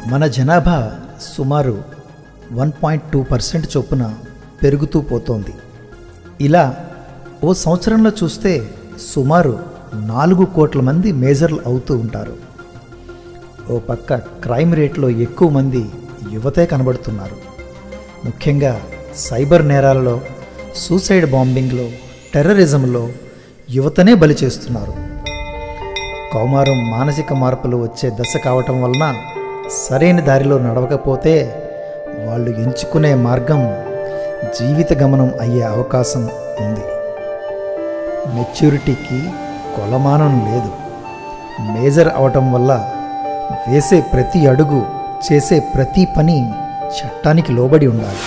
మన జనాభా సుమారు వన్ పాయింట్ టూ పర్సెంట్ చొప్పున పెరుగుతూ పోతోంది ఇలా ఓ సంవత్సరంలో చూస్తే సుమారు నాలుగు కోట్ల మంది మేజర్లు అవుతూ ఉంటారు ఓ పక్క క్రైమ్ రేట్లో ఎక్కువ మంది యువతే కనబడుతున్నారు ముఖ్యంగా సైబర్ నేరాలలో సూసైడ్ బాంబింగ్లో టెర్రరిజంలో యువతనే బలి చేస్తున్నారు కౌమారం మానసిక మార్పులు వచ్చే దశ కావటం వలన సరైన దారిలో నడవకపోతే వాళ్ళు ఎంచుకునే మార్గం జీవిత గమనం అయ్యే అవకాశం ఉంది మెచ్యూరిటీకి కొలమానం లేదు మేజర్ అవటం వల్ల వేసే ప్రతి అడుగు చేసే ప్రతి పని చట్టానికి లోబడి ఉండాలి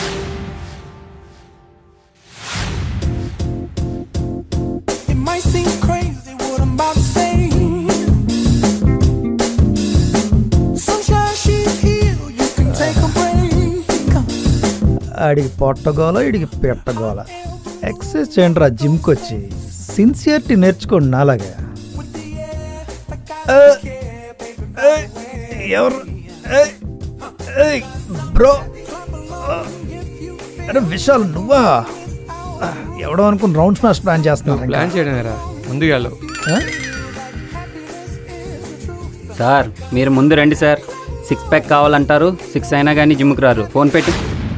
It might seem crazy what I'm about to say. Sunshine, she's here. You can take a break. ఆడికి పొట్టగోల ఇడికి పెట్టగోల ఎక్సర్సైజ్ చేయండి రా జిమ్కి వచ్చి సిన్సియర్టీ నేర్చుకోండి నాలాగా ఏ, ఏ, ఎవరు ఏ, ఏ, బ్రో అరే విశాల్ నువ్వా ఎవడో అనుకుని రౌండ్ స్మాష్ ప్లాన్ చేస్తున్నాను ప్లాన్ చేయడమేరా ముందుగా వెళ్ళు. సార్ మీరు ముందు రండి సార్ సిక్స్ ప్యాక్ కావాలంటారు సిక్స్ అయినా కానీ జిమ్కి రారు ఫోన్ పెట్టి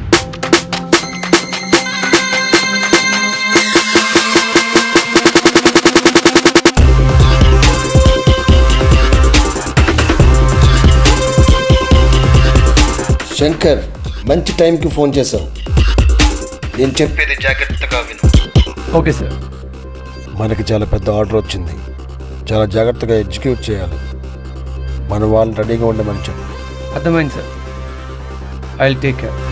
శంకర్ మంచి టైంకి ఫోన్ చేశావు నేను చెప్పేది జాగ్రత్తగా విను ఓకే సార్ మనకి చాలా పెద్ద ఆర్డర్ వచ్చింది చాలా జాగ్రత్తగా ఎగ్జిక్యూట్ చేయాలి మన వాళ్ళు రెడీగా ఉండమని చెప్పు అర్థమైంది sir I will take care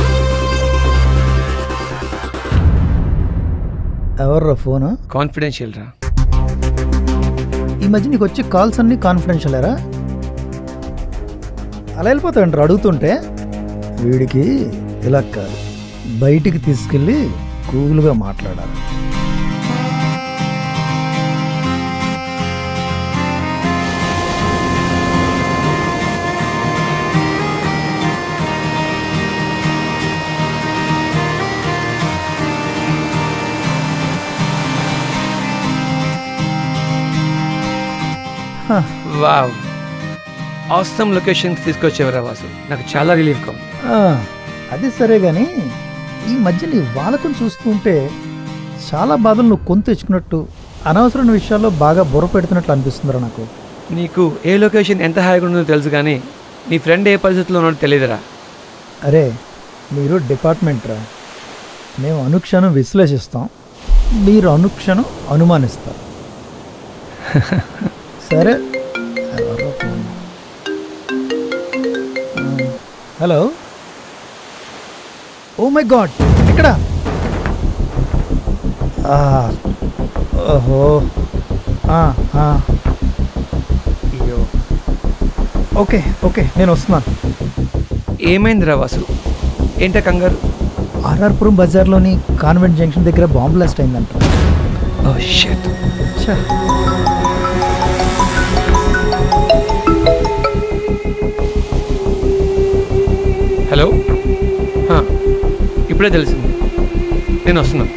ఎవర్రా ఫోను కాన్ఫిడెన్షియల్ రా ఈ మధ్య నీకు వచ్చే కాల్స్ అన్నీ కాన్ఫిడెన్షియలేరా అలా వెళ్ళిపోతాయంటారు అడుగుతుంటే వీడికి ఇలా కాదు బయటికి తీసుకెళ్ళి కూల్గా మాట్లాడాలి వావ్ అవసరం లొకేషన్కి తీసుకొచ్చేవరా వాసు నాకు చాలా రిలీఫ్గా ఉంది ఆ, అది సరే కానీ ఈ మధ్య నీ వాలకం చూస్తూ ఉంటే చాలా బాధలు నువ్వు కొని తెచ్చుకున్నట్టు అనవసరమైన విషయాల్లో బాగా బుర్ర పెడుతున్నట్లు అనిపిస్తుందిరా నాకు నీకు ఏ లొకేషన్ ఎంత హాయిగా ఉందో తెలుసు కానీ నీ ఫ్రెండ్ ఏ పరిస్థితిలో ఉన్నాడో తెలియదురా అరే మీరు డిపార్ట్మెంట్ రా మేము అనుక్షణం విశ్లేషిస్తాం మీరు అనుక్షణం అనుమానిస్తారు సరే ఎవర్రా ఫోన్? ఆ, హలో ఓ మై గాడ్ ఎక్కడ ఆ, ఓహో ఆ, ఆ. అయ్యో ఓకే ఓకే నేను వస్తున్నాను ఏమైందిరా వాసు ఏంటా కంగారు ఆర్ఆర్పురం బజార్లోని కాన్వెంట్ జంక్షన్ దగ్గర బాంబ్ బ్లాస్ట్ అయిందంట ఓ షట్ ఛ, హలో హా, ఇప్పుడే తెలిసింది నేను వస్తున్నాను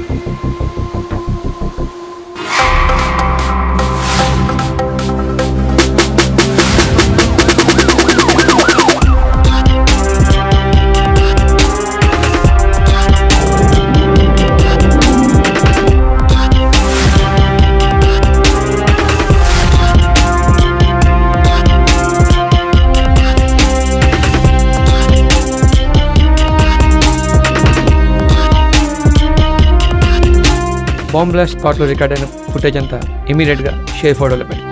బాంబ్ బ్లాస్ట్ స్పాట్లో రికార్డ్ అయిన ఫుటేజ్ అంతా ఇమీడియట్గా షేర్ ఫోటోలో పెట్టి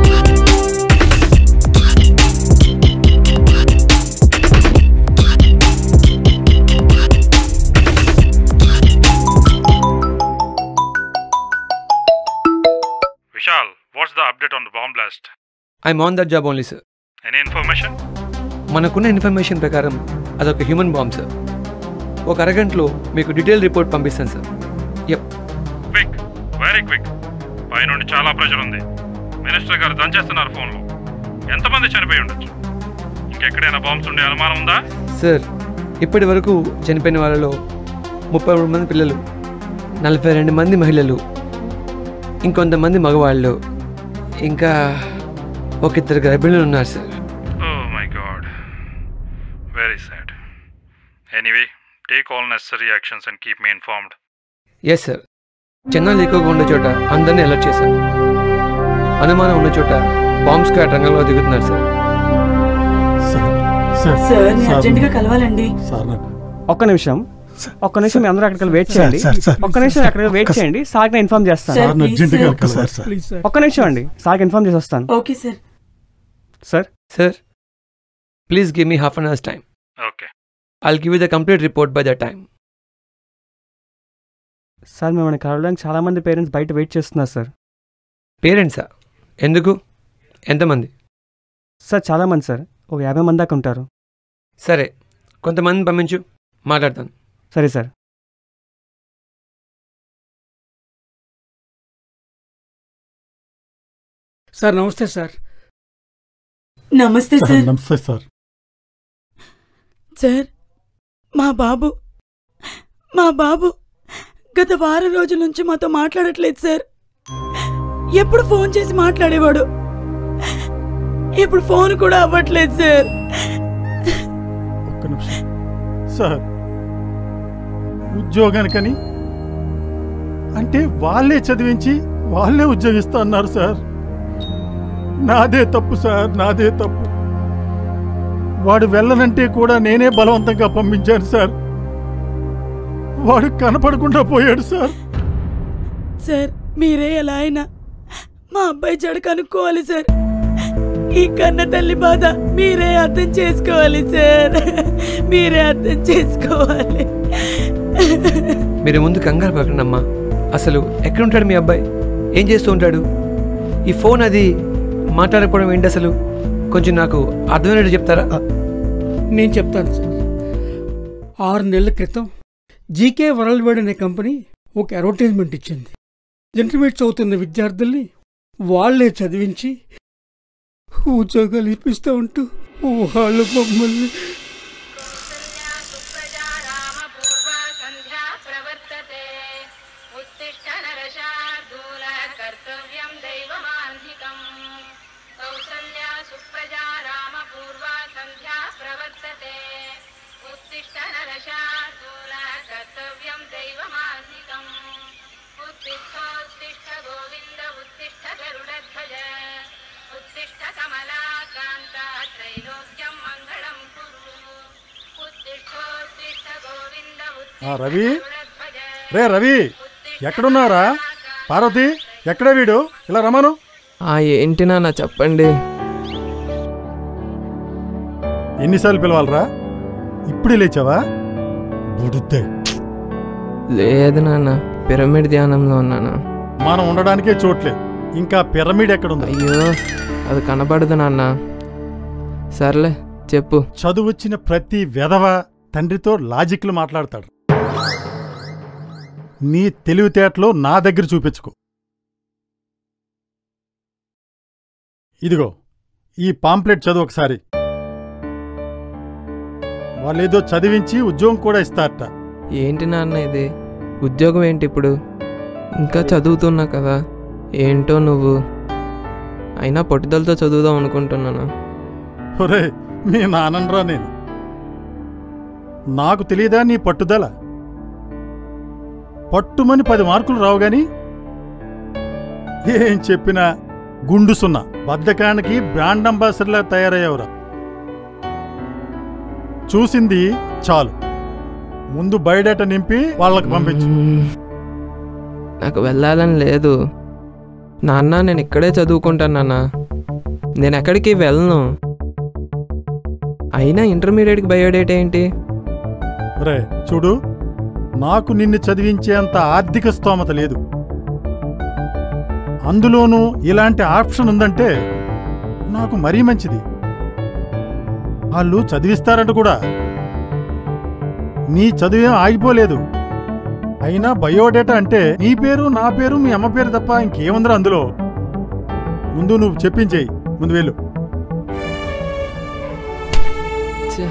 Vishal, what's the update on the bomb blast? I'm on that job only sir Any information? మనకున్న ఇన్ఫర్మేషన్ ప్రకారం అదొక హ్యూమన్ బాంబ్ సార్ ఒక అరగంటలో మీకు డీటెయిల్ రిపోర్ట్ పంపిస్తాను sir yup quick very quick పైనుండి చాలా ప్రెషర్ ఉంది మినిస్టర్ గారు దంచేస్తున్నారు ఫోన్లో ఎంతమంది చనిపోయి ఉండొచ్చు ఇంకెక్కడైనా బాంబ్స్ ఉండే అనుమానం ఉందా సార్ ఇప్పటి వరకు చనిపోయిన వాళ్ళలో ముప్పై మూడు మంది పిల్లలు నలభై రెండు మంది మహిళలు ఇంకొంతమంది మగవాళ్ళు ఇంకా ఒక ఇద్దరు గర్భిణులు ఉన్నారు sir oh my god very sad anyway take all necessary actions and keep me informed yes sir జనాలు ఎక్కువగా ఉండే చోట అందరినీ అలర్ట్ చేశాం అనుమానం ఉన్న చోట బాంబ్ స్క్వాడ్ రంగంలో దిగుతున్నారు సార్ సార్ సార్ నేను అర్జెంటుగా కలవాలండి సార్ నాకు ఒక్క నిమిషం ఒక్క నిమిషం మీ అందరూ అక్కడికి వెయిట్ చేయండి సార్, సార్. ఒక్క నిమిషం అక్కడ వెయిట్ చేయండి సార్కి నేను ఇన్ఫార్మ్ చేస్తాను సార్, సార్ ప్లీజ్ అర్జెంటుగా సార్. కలవాలి సార్ ప్లీజ్ సార్ ఒక్క నిమిషం అండి సార్కి ఇన్ఫార్మ్ చేసి వస్తాను okay sir sir sir please give me half an hours time okay I'll give you the complete report by the time sir మిమ్మల్ని కలవడానికి చాలా మంది పేరెంట్స్ బయట వెయిట్ చేస్తున్నారు సార్ పేరెంట్సా ఎందుకు ఎంతమంది సార్ చాలా మంది సార్ ఒక యాభై మంది దాకా ఉంటారు సరే కొంతమంది పంపించు మాట్లాడతాను సరే సార్ సార్ నమస్తే సార్ నమస్తే సార్ సార్ నమస్తే సార్ సార్ మా బాబు మా బాబు గత వారం రోజుల నుంచి మాతో మాట్లాడట్లేదు సార్ ఎప్పుడు ఫోన్ చేసి మాట్లాడేవాడు ఇప్పుడు ఫోన్ కూడా అవ్వట్లేదు సార్ ఒక్క నిమిషం సార్ ఉద్యోగానికని అంటే వాళ్ళే చదివించి వాళ్ళే ఉద్యోగిస్తా అన్నారు సార్ నాదే తప్పు సార్ నాదే తప్పు వాడు వెళ్ళనంటే కూడా నేనే బలవంతంగా పంపించాను సార్ వాడు కనపడకుండా పోయాడు సార్ సార్ మీరే ఎలా అయినా మా అబ్బాయి జడ కనుక్కోవాలి సార్ ఈ కన్న తల్లి బాధ మీరే అర్థం చేసుకోవాలి సార్ మీరే అర్థం చేసుకోవాలి మీరు ముందు కంగారు పడకండి అమ్మా అసలు ఎక్కడుంటాడు మీ అబ్బాయి ఏం చేస్తూ ఉంటాడు ఈ ఫోన్ అది మాట్లాడకపోవడం ఏంటి అసలు కొంచెం నాకు అర్థమైనట్టు చెప్తారా నేను చెప్తాను సార్ ఆరు నెలల క్రితం జీకే వరల్డ్ వైడ్ అనే కంపెనీ ఒక అడ్వర్టైజ్మెంట్ ఇచ్చింది ఇంటర్మీడియట్ చదువుతున్న విద్యార్థుల్ని వాళ్ళే చదివించి ఉద్యోగాలు ఇప్పిస్తూ ఉంటూ వాళ్ళు మమ్మల్ని सन्ध्या प्रवर्तते उत्तिष्ठ नरशार्दूल कर्तव्यं दैवमान्धिकम् कौसल्या सुप्रजा रामपूर्वा सन्ध्या प्रवर्तते उत्तिष्ठ नरशार्दूल कर्तव्यं दैवमान्धिकम् उत्तिष्ठोत्तिष्ठ गोविन्द उत्तिष्ठ गरुडध्वज उत्तिष्ठ कमलाकान्ता त्रैलोक्यं मङ्गलं कुरु उत्तिष्ठोत्तिष्ठ गोविन्द ఆ రవి రే రవి ఎక్కడున్నారా పార్వతి ఎక్కడే వీడు ఇలా రమ్మను ఏంటి నాన్న చెప్పండి ఎన్నిసార్లు పిలవాలరా ఇప్పుడే లేచావా బుడుద్దే లేదు నాన్న పిరమిడ్ ధ్యానంలో ఉన్నాను మనం ఉండడానికే చోట్లేదు ఇంకా పిరమిడ్ ఎక్కడుంది అయ్యో అది కనబడదు నాన్న సర్లే చెప్పు చదువొచ్చిన ప్రతి వెధవ తండ్రితో లాజిక్లు మాట్లాడతాడు నీ తెలివితేటలో నా దగ్గర చూపించుకో ఇదిగో ఈ పాంప్లెట్ చదువు ఒకసారి వాళ్ళేదో చదివించి ఉద్యోగం కూడా ఇస్తారట ఏంటి నాన్న ఇది ఉద్యోగం ఏంటి ఇప్పుడు ఇంకా చదువుతున్నా కదా ఏంటో నువ్వు అయినా పట్టుదలతో చదువుదాం అనుకుంటున్నాను ఒరే మీ నాన్నరా నేను నాకు తెలియదా నీ పట్టుదల పట్టుమని పది మార్కులు రావు గాని ఏం చెప్పినా గుండు సున్నా బద్ధకానికి బ్రాండ్ అంబాసిడర్లా తయారయ్యావురా చూసింది చాలు ముందు బయోడేటా నింపి వాళ్ళకి పంపించు మ్మ్. నాకు వెళ్ళాలని లేదు నాన్న నేను ఇక్కడే చదువుకుంటాను నాన్న నేను ఎక్కడికి వెళ్ళను అయినా ఇంటర్మీడియట్కి బయోడేట్ ఏంటి రే చూడు నాకు నిన్ను చదివించేంత ఆర్థిక స్తోమత లేదు అందులోనూ ఇలాంటి ఆప్షన్ ఉందంటే నాకు మరీ మంచిది వాళ్ళు చదివిస్తారంట కూడా నీ చదువేం ఆగిపోలేదు అయినా బయోడేటా అంటే నీ పేరు నా పేరు మీ అమ్మ పేరు తప్ప ఇంకేముందిరా అందులో ముందు నువ్వు చెప్పించేయి ముందు వెళ్ళు ఛ,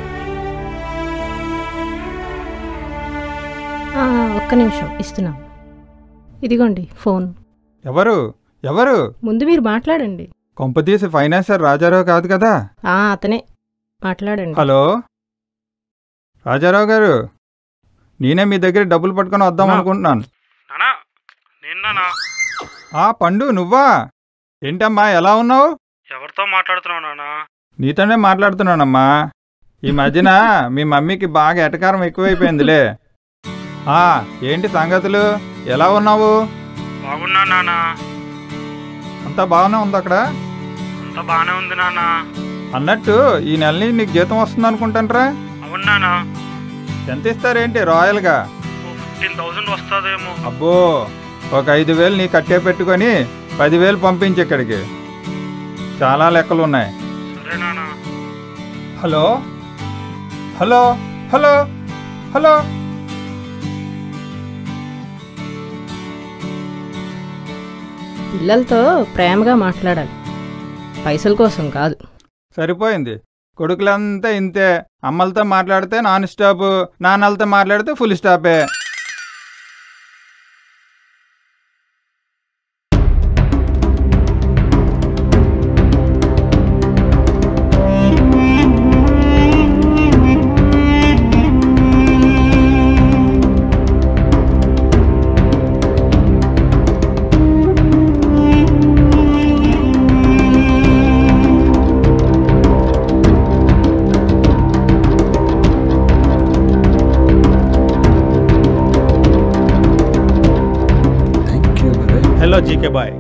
ఆ, ఒక్క నిమిషం ఇస్తున్నాం ఇదిగోండి ఫోన్ ఎవరు ఎవరు ముందు మీరు మాట్లాడండి కొంపతీసి ఫైనాన్సర్ రాజారావు కాదు కదా ఆ అతనే మాట్లాడండి హలో రాజారావు గారు నేనే మీ దగ్గర డబ్బులు పట్టుకొని వద్దాం అనుకుంటున్నాను నిన్ననా ఆ పండు నువ్వా ఏంటమ్మా ఎలా ఉన్నావు ఎవరితో మాట్లాడుతున్నావు నాన్న నీతోనే మాట్లాడుతున్నానమ్మా ఈ మధ్యన మీ మమ్మీకి బాగా ఎటకారం ఎక్కువైపోయిందిలే ఆ ఏంటి సంగతులు ఎలా ఉన్నావు బాగున్నా నాన్న అంతా బాగానే ఉంది అక్కడ అంతా బాగానే ఉంది నాన్న అన్నట్టు ఈ నెలని నీకు జీతం వస్తుంది అనుకుంటాంట్రా అవును నాన్న ఎంత ఇస్తారేంటి రాయల్గా ఫిఫ్టీన్ థౌసండ్ వస్తుందేమో అబ్బో ఒక ఐదు వేలు నీ కట్టే పెట్టుకొని పదివేలు పంపించి ఇక్కడికి చాలా లెక్కలు ఉన్నాయి సరే నాన్న హలో హలో హలో హలో పిల్లలతో ప్రేమగా మాట్లాడాలి పైసల కోసం కాదు సరిపోయింది కొడుకులంతా ఇంతే అమ్మలతో మాట్లాడితే నాన్ స్టాప్ నాన్నలతో మాట్లాడితే ఫుల్ స్టాపే హలో జీకే బాయ్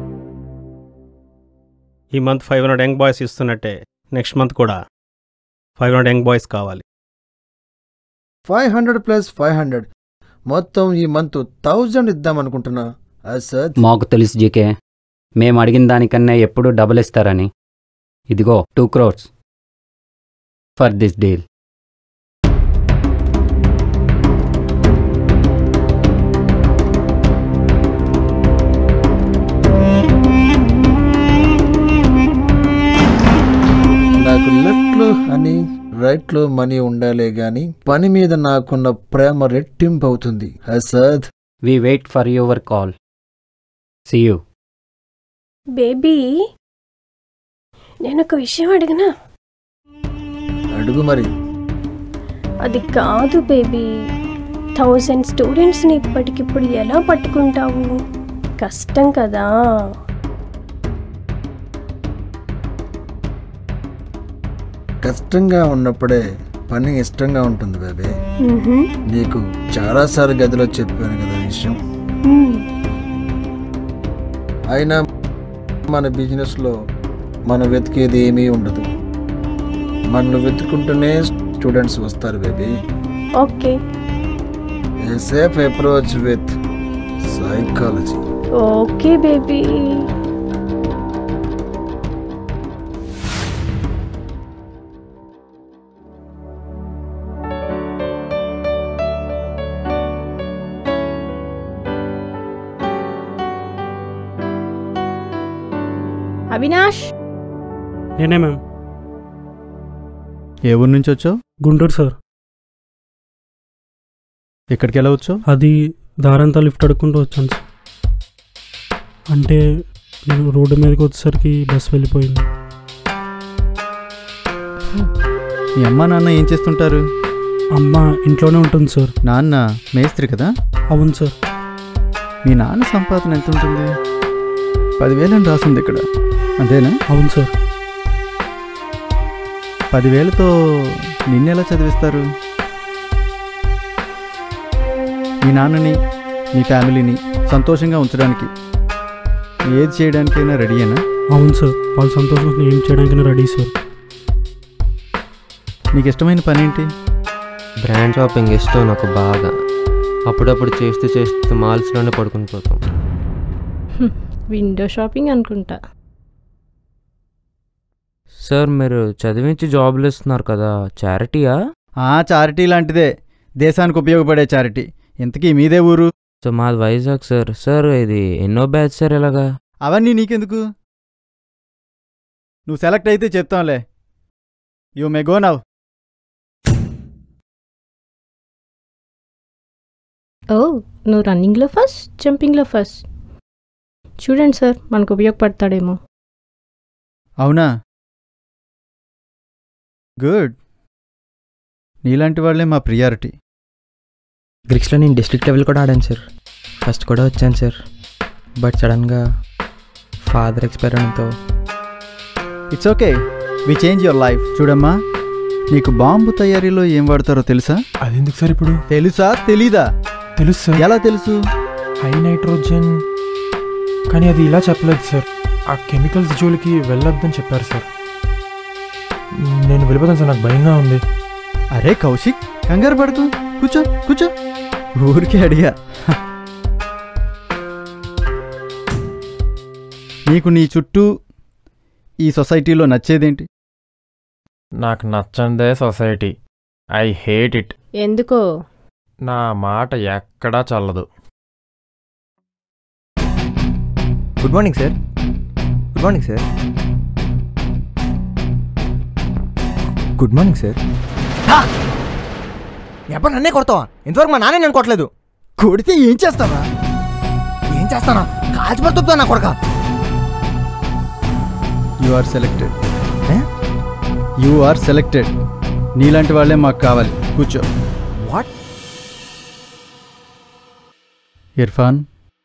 ఈ month five hundred young boys ఇస్తున్నట్టే నెక్స్ట్ మంత్ కూడా ఫైవ్ హండ్రెడ్ యంగ్ బాయ్స్ కావాలి five hundred plus five hundred మొత్తం ఈ మంత్ థౌజండ్ ఇద్దాం అనుకుంటున్నా అసద్ మాకు తెలుసు జీకే మేము అడిగిన దానికన్నా ఎప్పుడు డబుల్ ఇస్తారని ఇదిగో two crores for this deal నాకు లెఫ్ట్ లో హనీ రైట్ లో మనీ ఉండాలే గాని పని మీద నాకున్న ప్రేమ రెట్టింపు అవుతుంది Asad we wait for your call see you baby నేను ఒక విషయం అడిగినా అడుగు మరి అది కాదు బేబీ థౌజండ్ స్టూడెంట్స్ని ఇప్పటికిప్పుడు ఎలా పట్టుకుంటావు కష్టం కదా కష్టంగా ఉన్నప్పుడే పని ఇష్టంగా ఉంటుంది బేబీ మ్హూ. నీకు చాలాసార్లు గదిలో చెప్పాను కదా ఈ విషయం మ్. అయినా మన బిజినెస్లో మనం వెతికేది ఏమీ ఉండదు మనల్ని వెతుకుంటూనే స్టూడెంట్స్ వస్తారు baby okay a safe approach with psychology okay baby Avinash నేనే మ్యామ్ ఏ ఊరు నుంచి వచ్చావు గుంటూరు సార్ ఇక్కడికి ఎలా వచ్చావు అది దారంతా లిఫ్ట్ అడుక్కుంటూ వచ్చాను సార్ అంటే నేను రోడ్డు మీదకి వచ్చేసరికి బస్ వెళ్ళిపోయింది మీ అమ్మ నాన్న ఏం చేస్తుంటారు అమ్మ ఇంట్లోనే ఉంటుంది సార్ నాన్న మేస్త్రి కదా అవును సార్ మీ నాన్న సంపాదన ఎంత ఉంటుంది పదివేలని రాసింది ఇక్కడ అంతేనా అవును సార్ పదివేలతో నిన్నెలా చదివిస్తారు మీ నాన్నని మీ ఫ్యామిలీని సంతోషంగా ఉంచడానికి ఏది చేయడానికైనా రెడీయేనా అవును సార్ వాళ్ళ సంతోషం కోసం ఏం చేయడానికైనా రెడీ సార్ నీకు ఇష్టమైన పని ఏంటి బ్రాండ్ షాపింగ్ ఇష్టం నాకు బాగా అప్పుడప్పుడు చేస్తూ చేస్తూ మాల్స్లోనే పడుకుని పోతాం విండో షాపింగ్ అనుకుంటా సార్ మీరు చదివించి జాబ్లు ఇస్తున్నారు కదా చారిటీయా ఆ చారిటీ లాంటిదే దేశానికి ఉపయోగపడే చారిటీ ఇంతకీ మీదే ఊరు సో మాది వైజాగ్ సార్ సార్ ఇది ఎన్నో బ్యాచ్ సార్ ఇలాగా అవన్నీ నీకెందుకు నువ్వు సెలెక్ట్ అయితే చెప్తాంలే you may go now oh నువ్వు రన్నింగ్లో ఫస్ట్ జంపింగ్లో ఫస్ట్ చూడండి సార్ మనకు ఉపయోగపడతాడేమో అవునా గుడ్ నీలాంటి వాళ్ళే మా ప్రియారిటీ గ్రిక్స్లో నేను డిస్ట్రిక్ట్ లెవెల్ కూడా ఆడాను సార్ ఫస్ట్ కూడా వచ్చాను సార్ బట్ సడన్గా ఫాదర్ ఎక్స్పైర్ అవడంతో it's okay we change your life చూడమ్మా నీకు బాంబు తయారీలో ఏం వాడతారో తెలుసా అదెందుకు సార్ ఇప్పుడు తెలుసా తెలీదా తెలుసు సార్ ఎలా తెలుసు హై నైట్రోజన్ కానీ అది ఇలా చెప్పలేదు సార్ ఆ కెమికల్స్ జోలికి వెళ్ళొద్దని చెప్పారు సార్ నేను వెళ్ళిపోతాను సార్ నాకు భయంగా ఉంది అరే కౌశిక్ కంగారు పడుకు కూర్చో కూర్చో ఊరికే అడిగా నీకు నీ చుట్టూ ఈ సొసైటీలో నచ్చేదేంటి నాకు నచ్చందే సొసైటీ ఐ హేట్ ఇట్ ఎందుకో నా మాట ఎక్కడా చల్లదు good morning sir good morning sir good morning sir ఎప్పుడు నన్నే కొడతావా ఇంతవరకు మా నాన్నే నేను కొట్టలేదు కొడితే ఏం చేస్తావా ఏం చేస్తానా కాల్చిపడుతుందా నా కొడక you are selected you are selected నీలాంటి వాళ్ళే మాకు కావాలి కూర్చో వాట్ ఇర్ఫాన్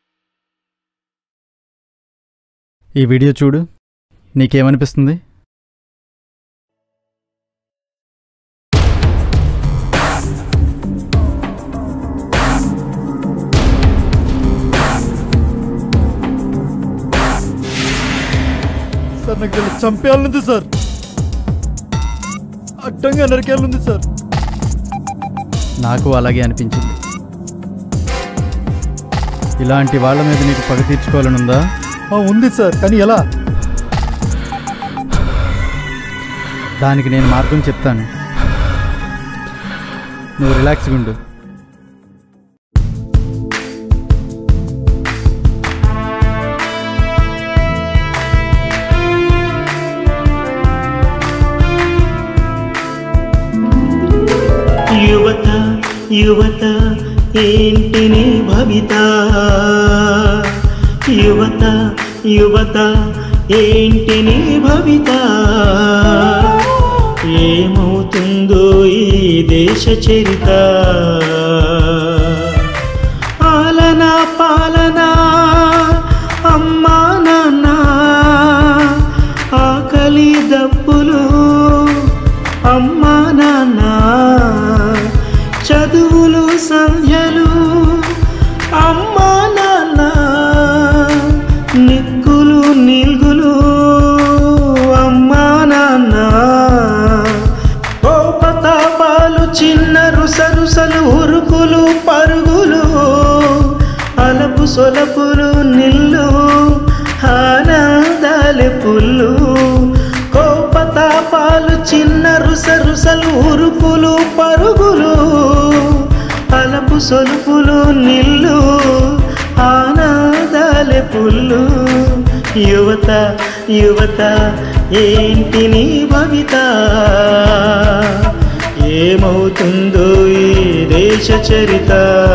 ఈ వీడియో చూడు నీకేమనిపిస్తుంది సార్ నాకు తెలియదు చంపేయాలనుంది సార్ అడ్డంగా నరికేయాలనుంది సార్ నాకు అలాగే అనిపించింది ఇలాంటి వాళ్ళ మీద నీకు పగ తీర్చుకోవాలనుందా ఆ, ఉంది సార్ కానీ ఎలా దానికి నేను మార్గం చెప్తాను నువ్వు రిలాక్స్గా ఉండు యువత యువత ఏంటి నీ భవిత యువత యువత ఏంటి నీ భవిత ఏమవుతుందో ఈ దేశ చరిత ఆలన పాలన అమ్మా నాన్న ఆకలి దప్పులు అమ్మా నాన్న చదువులు సంధ్యలు అమ్మా నాన్న నిక్కులు నిల్గులు అమ్మా నాన్న కోపతాపాలు చిన్న రుసరుసలు ఉరుకులు పరుగులు అలపు సొలపులు నిల్లు ఆనందాలే పుల్లు కోపతాపాలు చిన్న రుసరుసలు ఉరుకులు పరుగులు అలపు సొలుపులు నిల్లు ఆనాదాలే పుల్లు యువత యువత ఏంటి నీ భవిత ఏమవుతుందో ఈ దేశ చరిత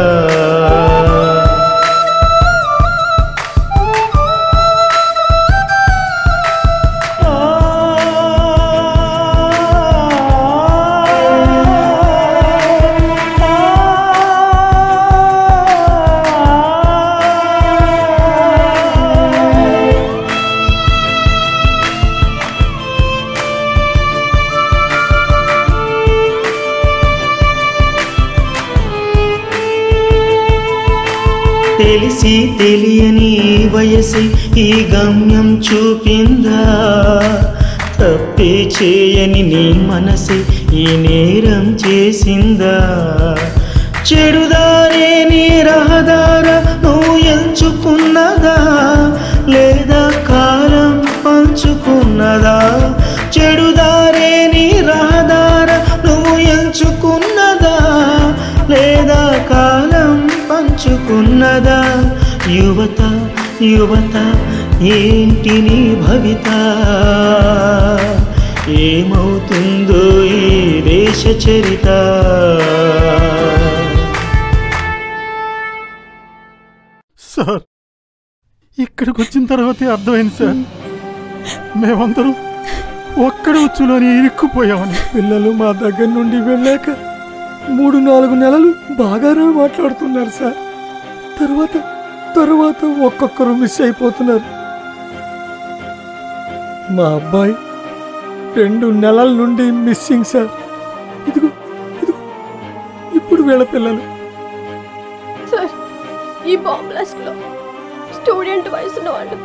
తెలిసి తెలియని ఈ వయసి ఈ గమ్యం చూపిందా తప్పే చేయని నీ మనసి ఈ నేరం చేసిందా చెడుదారే నీ రహదార నువ్వు ఎంచుకున్నదా లేదా కాలం పంచుకున్నదా చెడుదారే నీ రహదార నువ్వు ఎంచుకున్నదా లేదా కాలం పంచుకున్నదా యువత యువత ఏంటి నీ భవిత ఏమవుతుందో ఈ దేశ చరిత సార్ ఇక్కడికి వచ్చిన తర్వాతే అర్థమైంది సార్ మేమందరం ఒక్కడ ఉచ్చులోని ఇరుక్కుపోయామని పిల్లలు మా దగ్గర నుండి వెళ్ళాక మూడు నాలుగు నెలలు బాగానే మాట్లాడుతున్నారు సార్ తర్వాత తర్వాత ఒక్కొక్కరు మిస్ అయిపోతున్నారు మా అబ్బాయి రెండు నెలల నుండి మిస్సింగ్ సార్ ఇదిగో ఇదిగో ఇప్పుడు వీళ్ళ పిల్లలు సార్ ఈ బాంబ్ బ్లాస్ట్లో స్టూడెంట్ వయసున్న వాళ్ళు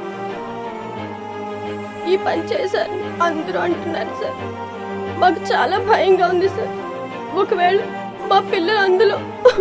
ఈ పని చేశారు అందరూ అంటున్నారు సార్ మాకు చాలా భయంగా ఉంది సార్ ఒకవేళ మా పిల్లలు అందులో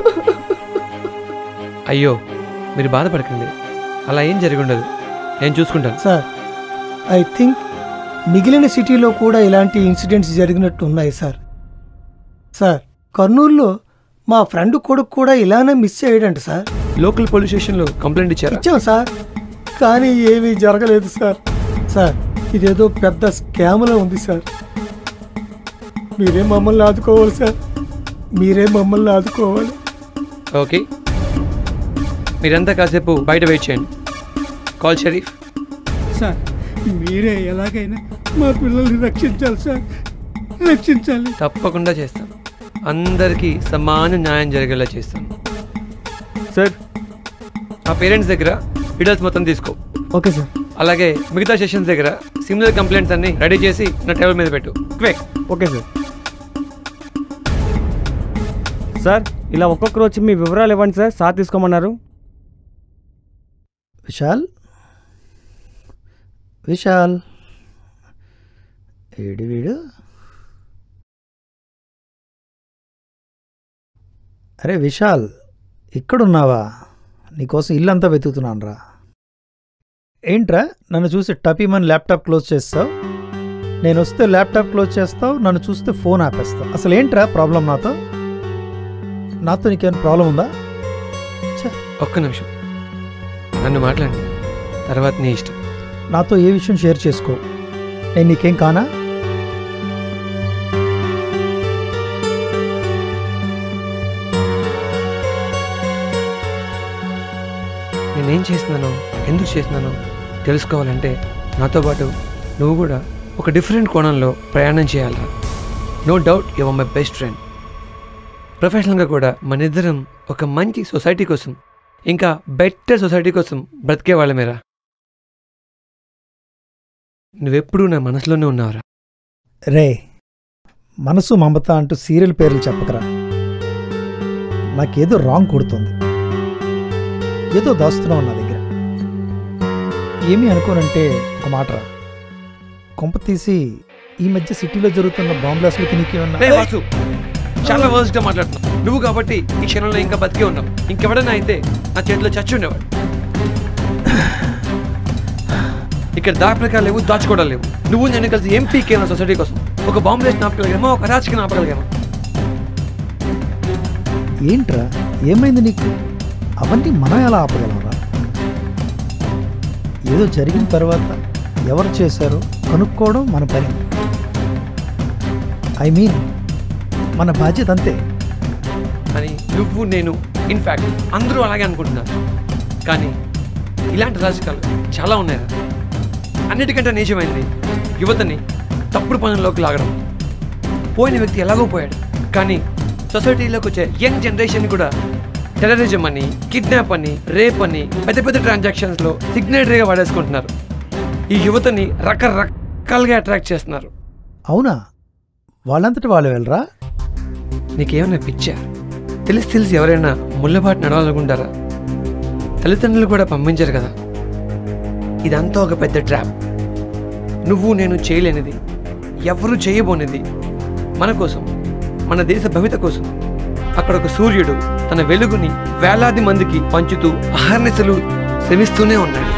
అయ్యో మీరు బాధపడకండి అలా ఏం జరిగి ఉండదు నేను చూసుకుంటాను సార్ ఐ థింక్ మిగిలిన సిటీలో కూడా ఇలాంటి ఇన్సిడెంట్స్ జరిగినట్టు ఉన్నాయి సార్ సార్ కర్నూలులో మా ఫ్రెండ్ కొడుకు కూడా ఇలానే మిస్ అయ్యాడంట సార్ లోకల్ పోలీస్ స్టేషన్లో కంప్లైంట్ ఇచ్చారా ఇచ్చాం సార్ కానీ ఏమీ జరగలేదు సార్ సార్ ఇదేదో పెద్ద స్కామ్లా ఉంది సార్ మీరే మమ్మల్ని ఆదుకోవాలి సార్ మీరే మమ్మల్ని ఆదుకోవాలి ఓకే మీరంతా కాసేపు బయట వెయిట్ చేయండి కాల్ షరీఫ్ సార్ మీరే ఎలాగైనా మా పిల్లల్ని రక్షించాలి సార్ రక్షించాలి తప్పకుండా చేస్తాం అందరికీ సమాన న్యాయం జరిగేలా చేస్తాం సార్ ఆ పేరెంట్స్ దగ్గర డీటెయిల్స్ మొత్తం తీసుకో ఓకే సార్ అలాగే మిగతా సెషన్స్ దగ్గర సిమిలర్ కంప్లైంట్స్ అన్ని రెడీ చేసి నా టేబుల్ మీద పెట్టు క్విక్ ఓకే సార్ సార్ ఇలా ఒక్కొక్కరు వచ్చి మీ వివరాలు ఇవ్వండి సార్ సార్ తీసుకోమన్నారు విశాల్ విశాల్ ఏడి వీడు అరే విశాల్ ఇక్కడున్నావా నీకోసం ఇల్లంతా వెతుకుతున్నాను రా ఏంట్రా నన్ను చూసి టపీమని ల్యాప్టాప్ క్లోజ్ చేస్తావు నేను వస్తే ల్యాప్టాప్ క్లోజ్ చేస్తావు నన్ను చూస్తే ఫోన్ ఆపేస్తావు అసలు ఏంట్రా ప్రాబ్లం నాతో నాతో నీకేమైనా ప్రాబ్లం ఉందా ఒక్క నిమిషం నన్ను మాట్లాడండి తర్వాత నీ ఇష్టం నాతో ఏ విషయం షేర్ చేసుకో నేను నీకేం కానా నేనేం చేస్తున్నానో ఎందుకు చేస్తున్నానో తెలుసుకోవాలంటే నాతో పాటు నువ్వు కూడా ఒక డిఫరెంట్ కోణంలో ప్రయాణం చేయాలరా no doubt your my best friend ప్రొఫెషనల్గా కూడా మన ఇద్దరం ఒక మంచి సొసైటీ కోసం ఇంకా బెటర్ సొసైటీ కోసం బ్రతికే వాళ్ళమేరా నువ్వెప్పుడూ నా మనసులోనే ఉన్నావురా రే మనసు మమత అంటూ సీరియల్ పేర్లు చెప్పకరా నాకేదో రాంగ్ కొడుతుంది ఏదో దాస్తున్నావు నా దగ్గర ఏమీ అనుకోనంటే ఒక మాట రా కొంప తీసి ఈ మధ్య సిటీలో జరుగుతున్న బాంబ్లాస్లకి రే నీకేమన్నా వాసు చాలా వర్స్గా మాట్లాడుతున్నావు నువ్వు కాబట్టి ఈ క్షణంలో ఇంకా బతికే ఉన్నావు ఇంకెవడన్నా అయితే నా చేతిలో చచ్చి ఉండేవాడు ఇక్కడ దాపరికాలు లేవు దాచుకోవడాలు లేవు నువ్వు నేను కలిసి ఏం పీకేనా సొసైటీ కోసం ఒక బాంబు వేసి ఆపగలిగామా ఒక రాజకీయం ఆపగలిగామా ఏంట్రా ఏమైంది నీకు అవన్నీ మనం ఎలా ఆపగలరా ఏదో జరిగిన తర్వాత ఎవరు చేశారో కనుక్కోవడం మన పని ఐ మీన్ మన బాధ్యత అంతే అని నువ్వు నేను ఇన్ఫ్యాక్ట్ అందరూ అలాగే అనుకుంటున్నారు కానీ ఇలాంటి రాజకీయాలు చాలా ఉన్నాయి అన్నిటికంటే నిజమైంది యువతని తప్పుడు పనుల్లోకి లాగడం పోయిన వ్యక్తి ఎలాగో పోయాడు కానీ సొసైటీలోకి వచ్చే యంగ్ జనరేషన్ కూడా టెర్రరిజం అని కిడ్నాప్ అని రేప్ అని పెద్ద పెద్ద ట్రాన్సాక్షన్స్లో సిగ్నేటరీగా వాడేసుకుంటున్నారు ఈ యువతని రకరకాలుగా అట్రాక్ట్ చేస్తున్నారు అవునా వాళ్ళంతటి వాళ్ళు వెళ్ళరా నీకేమైనా పిచ్చా తెలిసి తెలిసి ఎవరైనా ముళ్ళబాటు నడవాలనుకుంటారా తల్లిదండ్రులు కూడా పంపించారు కదా ఇదంతా ఒక పెద్ద ట్రాప్ నువ్వు నేను చేయలేనిది ఎవరు చేయబోనిది మన కోసం మన దేశ భవిత కోసం అక్కడ ఒక సూర్యుడు తన వెలుగుని వేలాది మందికి పంచుతూ అహర్నిశలు శ్రమిస్తూనే ఉన్నాడు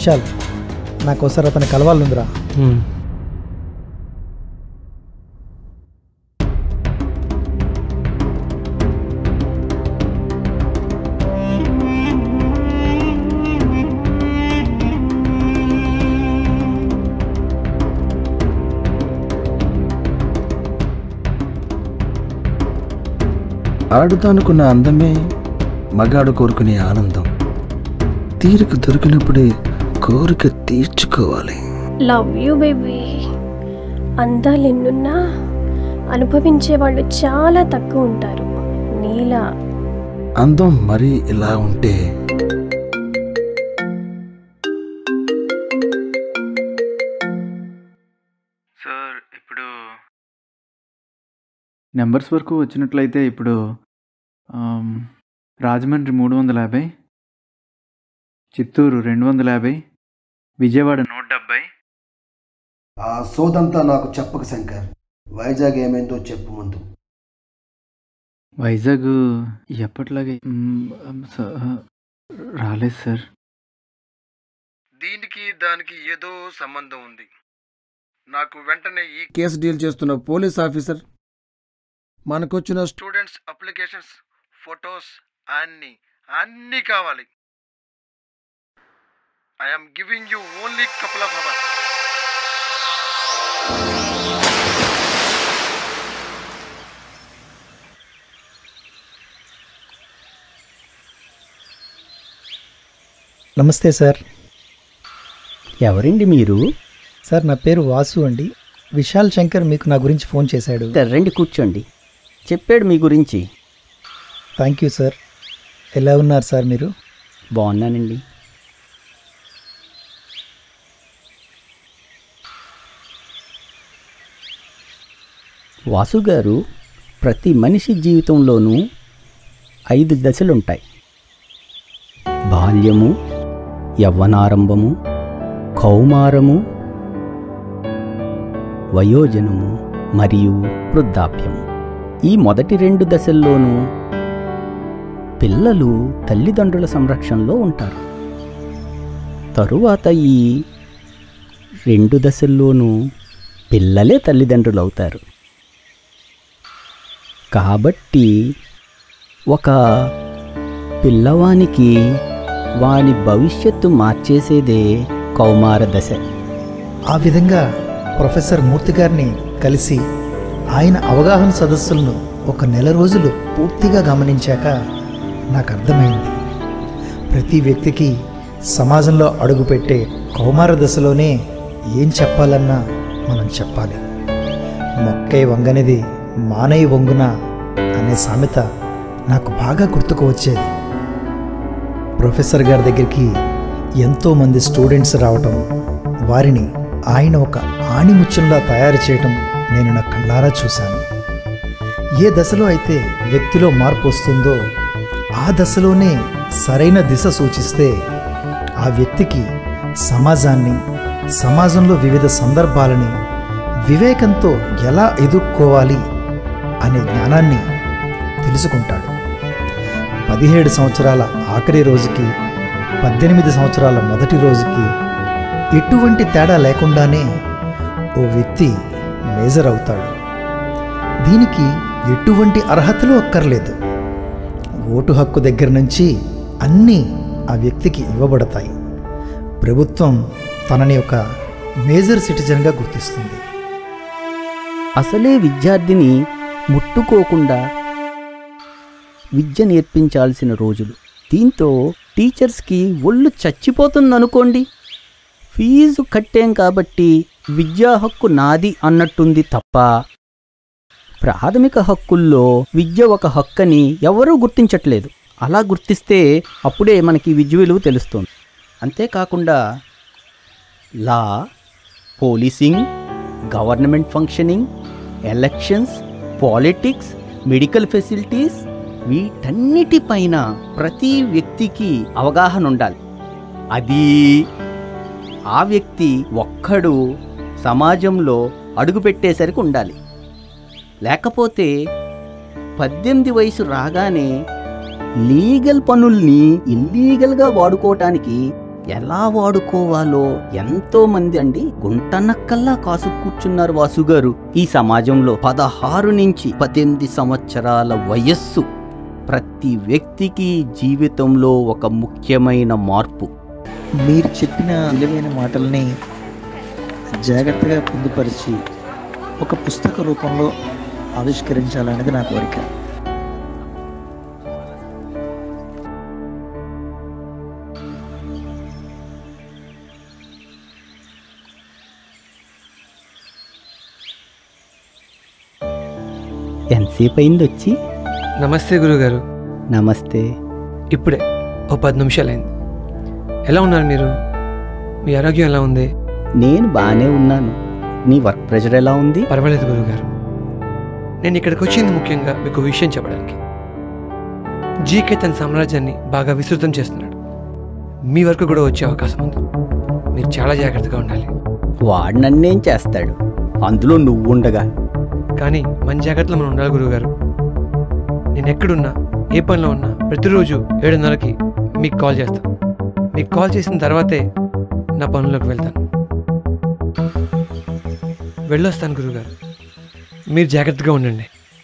విశాల్ నాకోసారి అతను కలవాలనుందిరా ఆడుతానుకున్న అందమే మగాడు కోరుకునే ఆనందం తీరిక దొరికినప్పుడే కోరిక తీర్చుకోవాలి లవ్ యూ బేబీ అందాలు ఎన్నున్నా అనుభవించే వాళ్ళు చాలా తక్కువ ఉంటారు నీలా అందం మరీ ఇలా ఉంటే సార్ ఇప్పుడు నెంబర్స్ వరకు వచ్చినట్లయితే ఇప్పుడు ఆమ్, రాజమండ్రి మూడు వందల యాభై చిత్తూరు రెండు వందల యాభై విజయవాడ నూట డెబ్బై ఆ సోదంతా నాకు చెప్పక శంకర్ వైజాగ్ ఏమైందో చెప్పు ముందు వైజాగ్ ఎప్పట్లాగే మ్, స- రాలేదు సార్ దీనికి దానికి ఏదో సంబంధం ఉంది నాకు వెంటనే ఈ కేసు డీల్ చేస్తున్న పోలీస్ ఆఫీసర్ మనకొచ్చిన స్టూడెంట్స్ అప్లికేషన్స్ ఫొటోస్ అన్నీ అన్నీ కావాలి I'm giving you only couple of hours నమస్తే సార్ ఎవరండి మీరు సార్ నా పేరు వాసు అండి విశాల్ శంకర్ మీకు నా గురించి ఫోన్ చేశాడు రండి కూర్చోండి చెప్పాడు మీ గురించి థ్యాంక్ యూ సార్ ఎలా ఉన్నారు సార్ మీరు బాగున్నానండి వాసు గారు ప్రతి మనిషి జీవితంలోనూ ఐదు దశలుంటాయి బాల్యము యవ్వనారంభము కౌమారము వయోజనము మరియు వృద్ధాప్యము ఈ మొదటి రెండు దశల్లోనూ పిల్లలు తల్లిదండ్రుల సంరక్షణలో ఉంటారు తరువాత ఈ రెండు దశల్లోనూ పిల్లలే తల్లిదండ్రులు అవుతారు కాబట్టి ఒక పిల్లవానికి వాని భవిష్యత్తు మార్చేసేదే కౌమార దశ ఆ విధంగా ప్రొఫెసర్ మూర్తి గారిని కలిసి ఆయన అవగాహన సదస్సులను ఒక నెల రోజులు పూర్తిగా గమనించాక నాకు అర్థమైంది ప్రతి వ్యక్తికి సమాజంలో అడుగుపెట్టే కౌమార దశలోనే ఏం చెప్పాలన్నా మనం చెప్పాలి మొక్కై వంగనిది మానై వంగున అనే సామెత నాకు బాగా గుర్తుకు వచ్చేది ప్రొఫెసర్ గారి దగ్గరికి ఎంతోమంది స్టూడెంట్స్ రావటం వారిని ఆయన ఒక ఆణిముత్యంలా తయారు చేయటం నేను నా కళ్ళారా చూశాను ఏ దశలో అయితే వ్యక్తిలో మార్పు వస్తుందో ఆ దశలోనే సరైన దిశ సూచిస్తే ఆ వ్యక్తికి సమాజాన్ని సమాజంలో వివిధ సందర్భాలని వివేకంతో ఎలా ఎదుర్కోవాలి అనే జ్ఞానాన్ని తెలుసుకుంటాడు పదిహేడు సంవత్సరాల ఆఖరి రోజుకి పద్దెనిమిది సంవత్సరాల మొదటి రోజుకి ఎటువంటి తేడా లేకుండానే ఓ వ్యక్తి మేజర్ అవుతాడు దీనికి ఎటువంటి అర్హతలు అక్కర్లేదు ఓటు హక్కు దగ్గర నుంచి అన్నీ ఆ వ్యక్తికి ఇవ్వబడతాయి ప్రభుత్వం తనని ఒక మేజర్ సిటిజన్గా గుర్తిస్తుంది అసలే విద్యార్థిని ముట్టుకోకుండా విద్య నేర్పించాల్సిన రోజులు దీంతో టీచర్స్కి ఒళ్ళు చచ్చిపోతుందనుకోండి ఫీజు కట్టాం కాబట్టి విద్యా హక్కు నాది అన్నట్టుంది తప్ప ప్రాథమిక హక్కుల్లో విద్య ఒక హక్కని ఎవరూ గుర్తించట్లేదు అలా గుర్తిస్తే అప్పుడే మనకి విద్య విలువ తెలుస్తుంది అంతేకాకుండా law policing government functioning elections politics medical facilities వీటన్నిటిపైన ప్రతి వ్యక్తికి అవగాహన ఉండాలి అది ఆ వ్యక్తి ఒక్కడు సమాజంలో అడుగుపెట్టేసరికి ఉండాలి లేకపోతే పద్దెనిమిది వయసు రాగానే లీగల్ పనుల్ని ఇల్లీగల్గా వాడుకోవటానికి ఎలా వాడుకోవాలో ఎంతో మంది అండి గుంటనక్కల్లా కాసు కూర్చున్నారు వాసుగారు ఈ సమాజంలో పదహారు నుంచి పద్దెనిమిది సంవత్సరాల వయస్సు ప్రతి వ్యక్తికి జీవితంలో ఒక ముఖ్యమైన మార్పు మీరు చెప్పిన విలువైన మాటల్ని జాగ్రత్తగా పొందుపరిచి ఒక పుస్తక రూపంలో ఆవిష్కరించాలనేది నా కోరిక ఎంతసేపు అయింది వచ్చి నమస్తే గురుగారు నమస్తే ఇప్పుడే ఓ పది నిమిషాలైంది ఎలా ఉన్నారు మీరు మీ ఆరోగ్యం ఎలా ఉంది నేను బాగానే ఉన్నాను నీ వర్క్ ప్రెషర్ ఎలా ఉంది పర్వాలేదు గురుగారు నేను ఇక్కడికి వచ్చింది ముఖ్యంగా మీకు విషయం చెప్పడానికి జీకే తన సామ్రాజ్యాన్ని బాగా విస్తృతం చేస్తున్నాడు మీ వరకు కూడా వచ్చే అవకాశం ఉంది మీరు చాలా జాగ్రత్తగా ఉండాలి వాడు నన్నేం చేస్తాడు అందులో నువ్వు ఉండగా కానీ మన జాగ్రత్తలో మనం ఉండాలి గురుగారు నేను ఎక్కడున్నా ఏ పనిలో ఉన్నా ప్రతిరోజు ఏడున్నరకి మీకు కాల్ చేస్తాను మీకు కాల్ చేసిన తర్వాతే నా పనులకు వెళ్తాను వెళ్ళొస్తాను గురుగారు మీరు జాగ్రత్తగా ఉండండి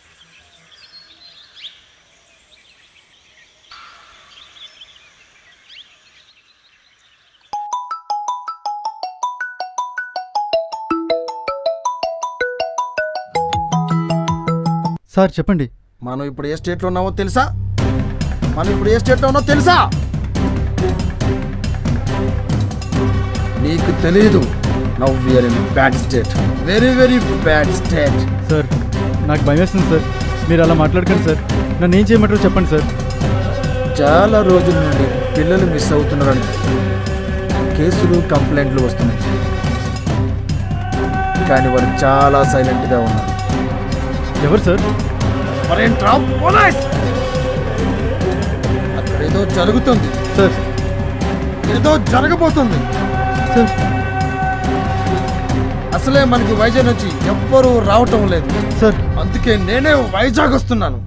సార్ చెప్పండి మనం ఇప్పుడు ఏ స్టేట్లో ఉన్నామో తెలుసా మనం ఇప్పుడు ఏ స్టేట్లో ఉన్నామో తెలుసా నీకు తెలియదు now we are in bad state very very bad state sir నాకు భయం వేస్తుంది సార్ మీరు అలా మాట్లాడకండి సార్ నన్ను ఏం చేయమంటారో చెప్పండి సార్ చాలా రోజుల నుండి పిల్లలు మిస్ అవుతున్నారని కేసులు కంప్లైంట్లు వస్తున్నాయి కానీ వారు చాలా సైలెంట్గా ఉన్నారు ఎవరు సార్ మరేంట్రా పోలీస్ అక్కడ ఏదో జరుగుతుంది సార్ ఏదో జరగబోతుంది సార్ అసలే మనకి వైజాగ్ నుంచి ఎవ్వరూ రావటం లేదు సార్ అందుకే నేనే వైజాగ్ వస్తున్నాను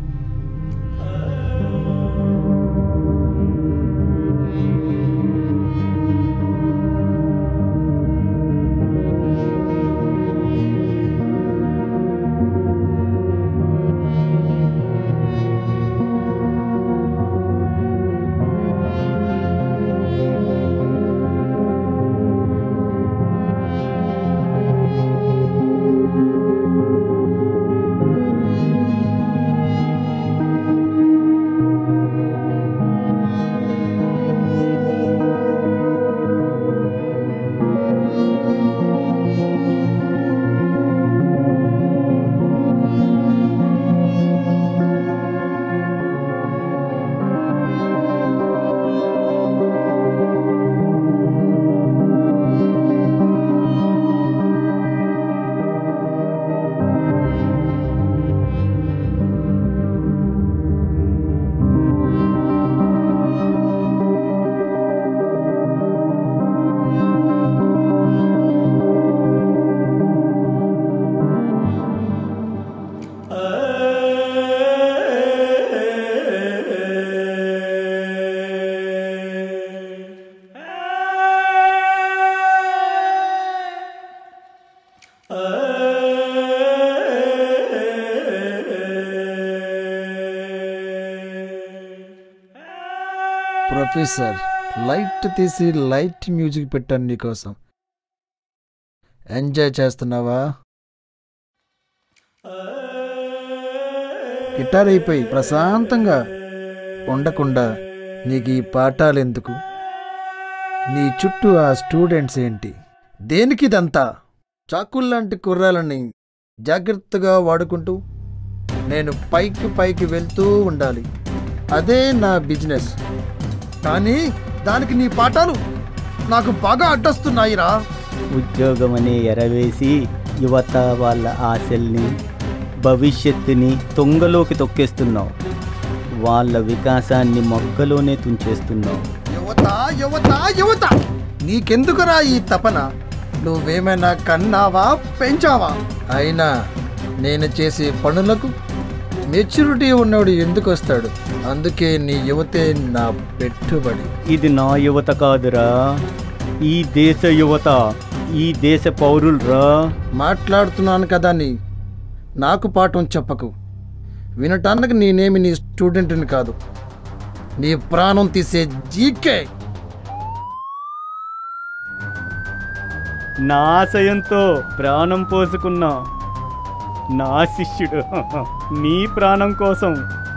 ప్రొఫెసర్ లైట్ తీసి లైట్ మ్యూజిక్ పెట్టాను నీకోసం ఎంజాయ్ చేస్తున్నావా గిటార్ అయిపోయి ప్రశాంతంగా ఉండకుండా నీకు ఈ పాఠాలు ఎందుకు నీ చుట్టూ ఆ స్టూడెంట్స్ ఏంటి దేనికి ఇదంతా చాకుల్లాంటి కుర్రాలని జాగ్రత్తగా వాడుకుంటూ నేను పైకి పైకి వెళ్తూ ఉండాలి అదే నా బిజినెస్ కానీ దానికి నీ పాఠాలు నాకు బాగా అడ్డొస్తున్నాయిరా ఉద్యోగం అనే ఎరవేసి యువత వాళ్ళ ఆశల్ని భవిష్యత్తుని తొంగలోకి తొక్కేస్తున్నావు వాళ్ళ వికాసాన్ని మొగ్గలోనే తుంచేస్తున్నావు యువత యువత యువత నీకెందుకురా ఈ తపన నువ్వేమైనా కన్నావా పెంచావా అయినా నేను చేసే పనులకు మెచ్యూరిటీ ఉన్నవాడు ఎందుకు వస్తాడు అందుకే నీ యువతే నా పెట్టుబడి ఇది నా యువత కాదురా ఈ దేశ యువత ఈ దేశ పౌరులరా మాట్లాడుతున్నాను కదా నీ నాకు పాఠం చెప్పకు వినటానికి నేనేమి నీ స్టూడెంట్ని కాదు నీ ప్రాణం తీసే జీకే నా ఆశయంతో ప్రాణం పోసుకున్నా నా శిష్యుడు నీ ప్రాణం కోసం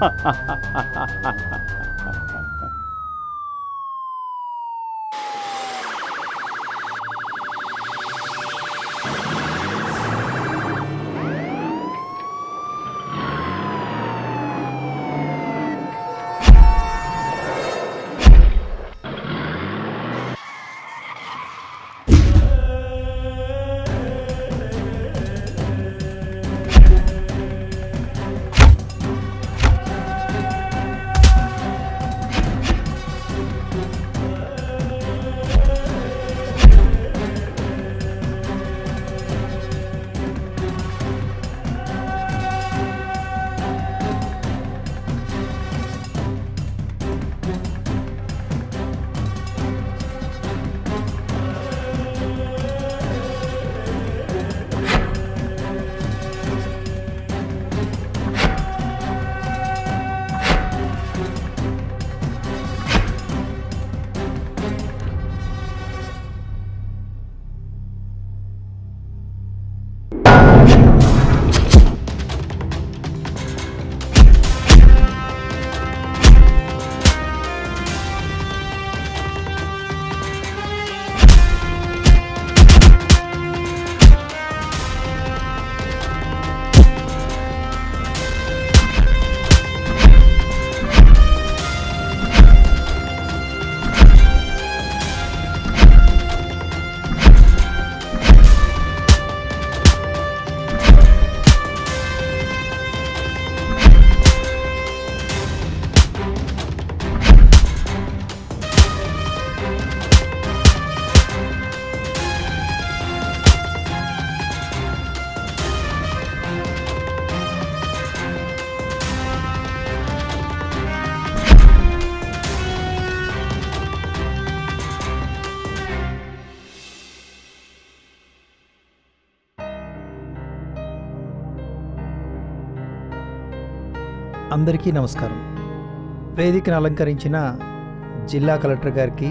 అందరికీ నమస్కారం వేదికను అలంకరించిన జిల్లా కలెక్టర్ గారికి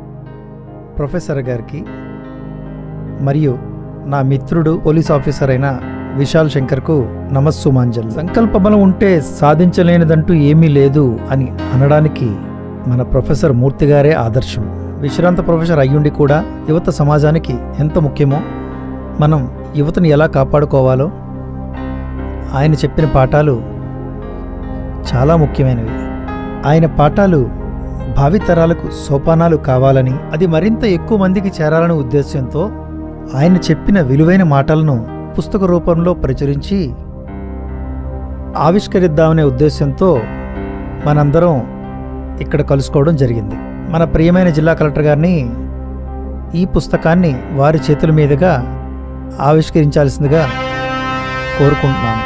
ప్రొఫెసర్ గారికి మరియు నా మిత్రుడు పోలీస్ ఆఫీసర్ అయిన విశాల్ శంకర్కు నమస్సుమాంజల్ సంకల్ప బలం ఉంటే సాధించలేనిదంటూ ఏమీ లేదు అని అనడానికి మన ప్రొఫెసర్ మూర్తి గారే ఆదర్శం విశ్రాంత ప్రొఫెసర్ అయ్యుండి కూడా యువత సమాజానికి ఎంత ముఖ్యమో మనం యువతను ఎలా కాపాడుకోవాలో ఆయన చెప్పిన పాఠాలు చాలా ముఖ్యమైనవి ఆయన పాఠాలు భావితరాలకు సోపానాలు కావాలని అది మరింత ఎక్కువ మందికి చేరాలనే ఉద్దేశంతో ఆయన చెప్పిన విలువైన మాటలను పుస్తక రూపంలో ప్రచురించి ఆవిష్కరిద్దామనే ఉద్దేశంతో మనందరం ఇక్కడ కలుసుకోవడం జరిగింది మన ప్రియమైన జిల్లా కలెక్టర్ గారిని ఈ పుస్తకాన్ని వారి చేతుల మీదుగా ఆవిష్కరించాల్సిందిగా కోరుకుంటున్నాను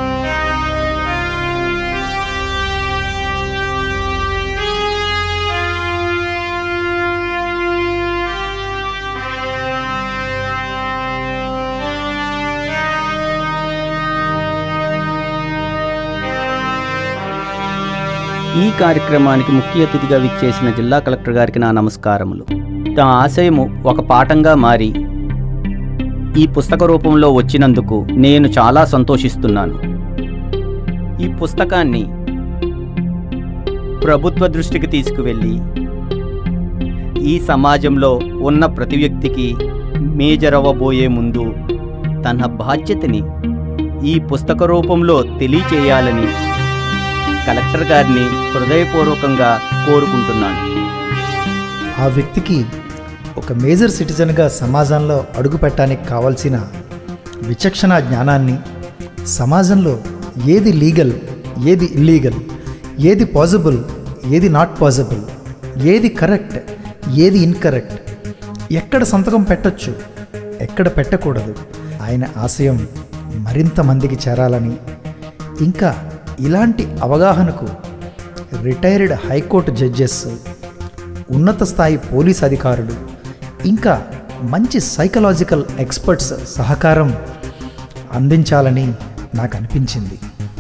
ఈ కార్యక్రమానికి ముఖ్య అతిథిగా విచ్చేసిన జిల్లా కలెక్టర్ గారికి నా నమస్కారములు నా ఆశయము ఒక పాఠంగా మారి ఈ పుస్తక రూపంలో వచ్చినందుకు నేను చాలా సంతోషిస్తున్నాను ఈ పుస్తకాన్ని ప్రభుత్వ దృష్టికి తీసుకువెళ్ళి ఈ సమాజంలో ఉన్న ప్రతి వ్యక్తికి మేజరవ్వబోయే ముందు తన బాధ్యతని ఈ పుస్తక రూపంలో తెలియచేయాలని కలెక్టర్ గారిని హృదయపూర్వకంగా కోరుకుంటున్నాను ఆ వ్యక్తికి ఒక మేజర్ సిటిజన్గా సమాజంలో అడుగుపెట్టడానికి కావాల్సిన విచక్షణ జ్ఞానాన్ని సమాజంలో ఏది లీగల్ ఏది ఇల్లీగల్ ఏది పాసిబుల్ ఏది నాట్ పాసిబుల్ ఏది కరెక్ట్ ఏది ఇన్కరెక్ట్ ఎక్కడ సంతకం పెట్టొచ్చు ఎక్కడ పెట్టకూడదు ఆయన ఆశయం మరింత మందికి చేరాలని ఇంకా ఇలాంటి అవగాహనకు రిటైర్డ్ హైకోర్టు జడ్జెస్ ఉన్నత స్థాయి పోలీస్ అధికారులు ఇంకా మంచి సైకలాజికల్ ఎక్స్పర్ట్స్ సహకారం అందించాలని నాకు అనిపించింది